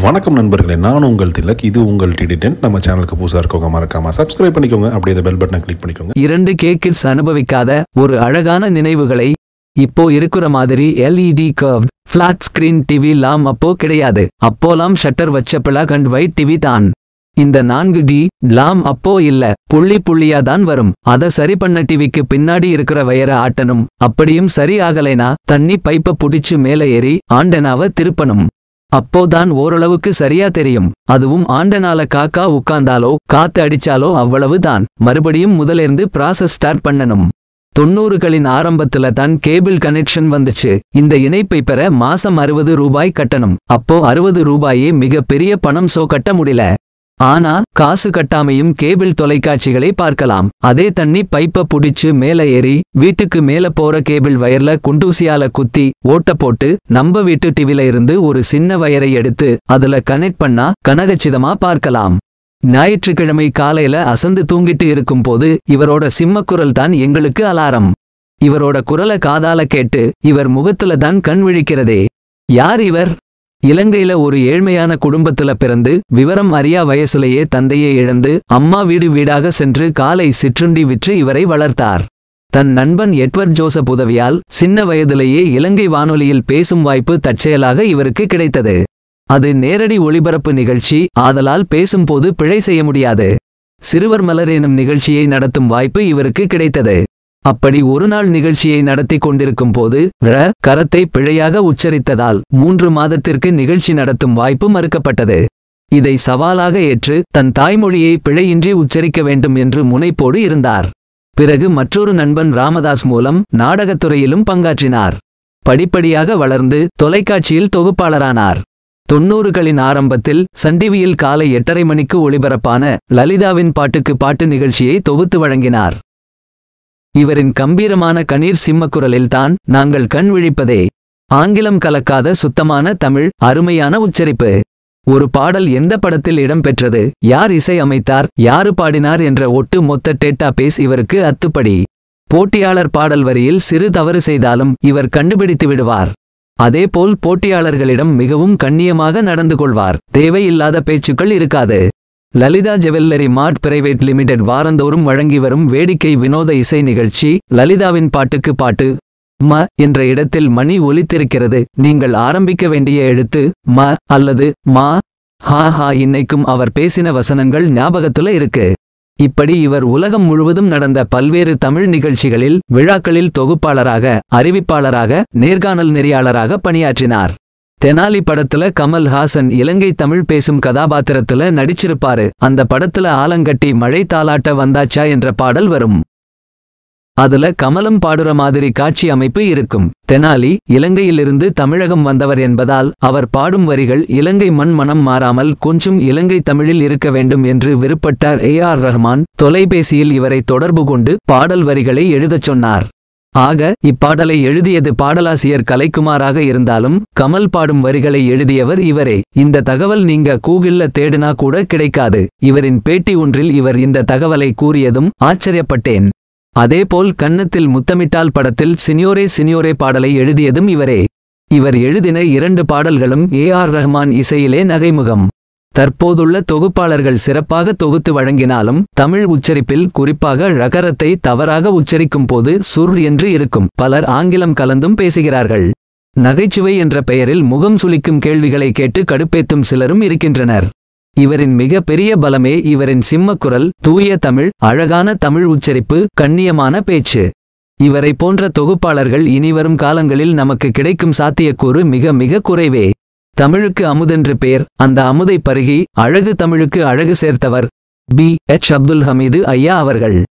வணக்கம் நண்பர்களே நான் உங்கள் திலக் இது உங்கள் டிடி டென்ட் நம்ம சேனலுக்கு புதுசாக இருக்கவங்க மறக்காம சப்ஸ்கிரைப் பண்ணிக்கோங்க அப்படியே இந்த பெல் பட்டனை கிளிக் பண்ணிக்கோங்க இரண்டு கே கிட்ஸ் அனுபவிக்காத ஒரு அழகான நினைவுகளை இப்போ இருக்கிற மாதிரி LED curve flat screen TV லாம் அப்போ கிடையாது அப்போலாம் ஷட்டர் வச்ச பிளாக் அண்ட் ஒயிட் டிவி தான் இந்த நான்கு டி லாம் அப்போ இல்ல புள்ளி புள்ளியா தான் வரும் அத சரி பண்ண டிவிக்கு பின்னாடி இருக்கிற வயர ஆட்டணும் அப்படியும் சரி ஆகலைனா தண்ணி பைப்ப புடிச்சு மேல ஏறி ஆண்டனாவ திருப்பணும் அப்போதான் ஓரளவுக்கு சரியா தெரியும் அதுவும் ஆண்டனால காக்கா உட்கார்ந்தாலோ காத்து அடிச்சாலோ அவ்வளவுதான் மறுபடியும் முதலிருந்து ப்ராசஸ் ஸ்டார்ட் பண்ணணும் தொண்ணூறுகளின் ஆரம்பத்துல தான் கேபிள் கனெக்ஷன் வந்துச்சு இந்த இணைப்பை பெற மாசம் அறுபது ரூபாய் கட்டணும் அப்போ அறுபது ரூபாயே மிக பெரிய பணம் சோ கட்ட முடியல ஆனா காசு கட்டாமையும் கேபிள் தொலைக்காட்சிகளை பார்க்கலாம் அதே தண்ணி பைப்ப புடிச்சு மேல ஏறி வீட்டுக்கு மேல போற கேபிள் வயர்ல குண்டூசியால குத்தி ஓட்ட போட்டு நம்ம வீட்டு டிவில இருந்து ஒரு சின்ன வயரை எடுத்து அதுல கனெக்ட் பண்ணா கனகச்சிதமா பார்க்கலாம் ஞாயிற்றுக்கிழமை காலையில அசந்து தூங்கிட்டு இருக்கும்போது இவரோட சிம்மக்குரல் தான் எங்களுக்கு அலாரம் இவரோட குரல காதால கேட்டு இவர் முகத்துல தான் கண் விழிக்கிறதே யார் இவர் இலங்கையில ஒரு ஏழ்மையான குடும்பத்துல பிறந்து விவரம் அறியா வயசுலேயே தந்தையை இழந்து அம்மா வீடு வீடாக சென்று காலை சிற்றுண்டி விற்று இவரை வளர்த்தார் தன் நண்பன் எட்வர்ட் ஜோசப் உதவியால் சின்ன வயதிலேயே இலங்கை வானொலியில் பேசும் வாய்ப்பு தற்செயலாக இவருக்கு கிடைத்தது அது நேரடி ஒளிபரப்பு நிகழ்ச்சி ஆதலால் பேசும்போது பிழை செய்ய முடியாது சிறுவர் மலர் எனும் நிகழ்ச்சியை நடத்தும் வாய்ப்பு இவருக்கு கிடைத்தது அப்படி ஒரு நாள் நிகழ்ச்சியை நடத்தி கொண்டிருக்கும் போது ழ கரத்தை பிழையாக உச்சரித்ததால் மூன்று மாதத்திற்கு நிகழ்ச்சி நடத்தும் வாய்ப்பு மறுக்கப்பட்டது இதை சவாலாக ஏற்று தன் தாய்மொழியை பிழையின்றி உச்சரிக்க வேண்டும் என்று முனைப்போடு இருந்தார் பிறகு மற்றொரு நண்பன் ராமதாஸ் மூலம் நாடகத்துறையிலும் பங்காற்றினார் படிப்படியாக வளர்ந்து தொலைக்காட்சியில் தொகுப்பாளரானார் தொண்ணூறுகளின் ஆரம்பத்தில் சண்டிவியில் காலை எட்டரை மணிக்கு ஒளிபரப்பான லலிதாவின் பாட்டுக்கு பாட்டு நிகழ்ச்சியை தொகுத்து வழங்கினார் இவரின் கம்பீரமான கணீர் சிம்மக்குரலில்தான் நாங்கள் கண் விழிப்பதே ஆங்கிலம் கலக்காத சுத்தமான தமிழ் அருமையான உச்சரிப்பு ஒரு பாடல் எந்த படத்தில் இடம்பெற்றது யார் இசை அமைத்தார் யாரு பாடினார் என்ற ஒட்டு மொத்த டேட்டா பேஸ் இவருக்கு அத்துப்படி போட்டியாளர் பாடல் வரியில் சிறு தவறு செய்தாலும் இவர் கண்டுபிடித்து விடுவார் அதேபோல் போட்டியாளர்களிடம் மிகவும் கண்ணியமாக நடந்து கொள்வார் தேவையில்லாத பேச்சுக்கள் இருக்காது Lalitha jewellery mart private limited வாரந்தோறும் வழங்கி வரும் வேடிக்கை வினோத இசை நிகழ்ச்சி லலிதாவின் பாட்டுக்கு பாட்டு ம என்ற இடத்தில் மணி ஒலித்திருக்கிறது நீங்கள் ஆரம்பிக்க வேண்டிய எழுத்து ம அல்லது மா ஹா ஹா இன்னைக்கும் அவர் பேசின வசனங்கள் ஞாபகத்துல இருக்கு இப்படி இவர் உலகம் முழுவதும் நடந்த பல்வேறு தமிழ் நிகழ்ச்சிகளில் விழாக்களில் தொகுப்பாளராக அறிவிப்பாளராக நேர்காணல் நெறியாளராக பணியாற்றினார் தெனாலி படத்துல கமல் ஹாசன் இலங்கை தமிழ் பேசும் கதாபாத்திரத்துல நடிச்சிருப்பாரு அந்த படத்துல ஆலங்கட்டி மழை தாலாட்ட வந்தாச்சா என்ற பாடல் வரும் அதுல கமலம் பாடுற மாதிரி காட்சி அமைப்பு இருக்கும் தெனாலி இலங்கையிலிருந்து தமிழகம் வந்தவர் என்பதால் அவர் பாடும் வரிகள் இலங்கை மண் மனம் மாறாமல் கொஞ்சம் இலங்கை தமிழில் இருக்க வேண்டும் என்று விருப்பட்டார் ஏ ஆர் ரஹ்மான் தொலைபேசியில் இவரை தொடர்பு கொண்டு பாடல் வரிகளை எழுதச் சொன்னார் ஆக இப்பாடலை எழுதியது பாடலாசிரியர் கலைக்குமாராக இருந்தாலும் கமல் பாடும் வரிகளை எழுதியவர் இவரே இந்த தகவல் நீங்க கூகிள்ல தேடுனா கூட கிடைக்காது இவரின் பேட்டி ஒன்றில் இவர் இந்த தகவலை கூறியதும் ஆச்சரியப்பட்டேன் அதேபோல் கன்னத்தில் முத்தமிட்டால் படத்தில் சினியோரே சினியோரே பாடலை எழுதியதும் இவரே இவர் எழுதின இரண்டு பாடல்களும் ஏ ஆர் ரஹ்மான் இசையிலே நகைமுகம் தற்போதுள்ள தொகுப்பாளர்கள் சிறப்பாக தொகுத்து வழங்கினாலும் தமிழ் உச்சரிப்பில் குறிப்பாக ழகரத்தை தவறாக உச்சரிக்கும் போது சுர் என்று இருக்கும் பலர் ஆங்கிலம் கலந்தும் பேசுகிறார்கள் நகைச்சுவை என்ற பெயரில் முகம் சுளிக்கும் கேள்விகளை கேட்டு கடுப்பேத்தும் சிலரும் இருக்கின்றனர் இவரின் மிக பெரிய பலமே இவரின் சிம்மக்குரல் தூய தமிழ் அழகான தமிழ் உச்சரிப்பு கண்ணியமான பேச்சு இவரை போன்ற தொகுப்பாளர்கள் இனிவரும் காலங்களில் நமக்கு கிடைக்கும் சாத்தியக்கூறு மிக மிக குறைவே தமிழுக்கு அமுதென்று பேர் அந்த அமுதை பருகி அழகு தமிழுக்கு அழகு சேர்த்தவர் பி எச் அப்துல் ஹமீது ஐயா அவர்கள்